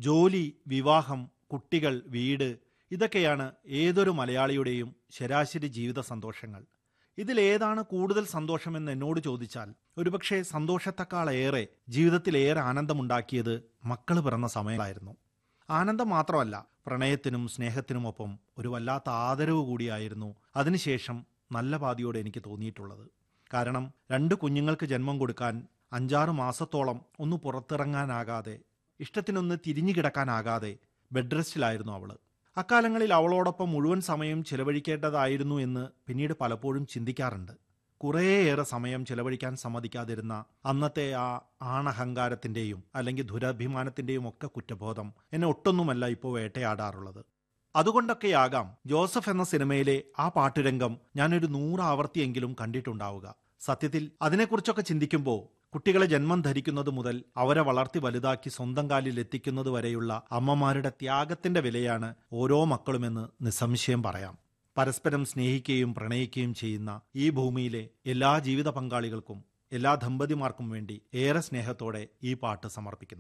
ജോലി വിവാഹം കുട്ടികൾ വീട് ഇതൊക്കെയാണ് ഏതൊരു മലയാളിയുടെയും ശരാശരി ജീവിത സന്തോഷങ്ങൾ ഇതിലേതാണ് കൂടുതൽ സന്തോഷമെന്ന് എന്നോട് ചോദിച്ചാൽ ഒരുപക്ഷെ സന്തോഷത്തെക്കാളേറെ ജീവിതത്തിലേറെ ആനന്ദമുണ്ടാക്കിയത് മക്കൾ പിറന്ന സമയമായിരുന്നു ആനന്ദം മാത്രമല്ല പ്രണയത്തിനും സ്നേഹത്തിനുമൊപ്പം ഒരു വല്ലാത്ത ആദരവ് കൂടിയായിരുന്നു അതിനുശേഷം നല്ല പാതിയോടെ എനിക്ക് തോന്നിയിട്ടുള്ളത് കാരണം രണ്ട് കുഞ്ഞുങ്ങൾക്ക് ജന്മം കൊടുക്കാൻ അഞ്ചാറ് മാസത്തോളം ഒന്ന് പുറത്തിറങ്ങാനാകാതെ ഇഷ്ടത്തിനൊന്ന് തിരിഞ്ഞു കിടക്കാനാകാതെ ബെഡ് റെസ്റ്റിലായിരുന്നു അവള് അക്കാലങ്ങളിൽ അവളോടൊപ്പം മുഴുവൻ സമയം ചിലവഴിക്കേണ്ടതായിരുന്നു എന്ന് പിന്നീട് പലപ്പോഴും ചിന്തിക്കാറുണ്ട് കുറേയേറെ സമയം ചിലവഴിക്കാൻ സമ്മതിക്കാതിരുന്ന അന്നത്തെ ആ ആണഹങ്കാരത്തിന്റെയും അല്ലെങ്കിൽ ദുരഭിമാനത്തിന്റെയും ഒക്കെ കുറ്റബോധം എന്നെ ഒട്ടൊന്നുമല്ല ഇപ്പോൾ വേട്ടയാടാറുള്ളത് അതുകൊണ്ടൊക്കെയാകാം ജോസഫ് എന്ന സിനിമയിലെ ആ പാട്ടുരംഗം ഞാനൊരു നൂറ് ആവർത്തിയെങ്കിലും കണ്ടിട്ടുണ്ടാവുക സത്യത്തിൽ അതിനെക്കുറിച്ചൊക്കെ ചിന്തിക്കുമ്പോൾ കുട്ടികളെ ജന്മം ധരിക്കുന്നത് മുതൽ അവരെ വളർത്തി വലുതാക്കി സ്വന്തം കാലിൽ എത്തിക്കുന്നത് വരെയുള്ള അമ്മമാരുടെ ത്യാഗത്തിന്റെ വിലയാണ് ഓരോ മക്കളുമെന്ന് നിസ്സംശയം പറയാം പരസ്പരം സ്നേഹിക്കുകയും പ്രണയിക്കുകയും ചെയ്യുന്ന ഈ ഭൂമിയിലെ എല്ലാ ജീവിത പങ്കാളികൾക്കും എല്ലാ ദമ്പതിമാർക്കും വേണ്ടി ഏറെ സ്നേഹത്തോടെ ഈ പാട്ട് സമർപ്പിക്കുന്നു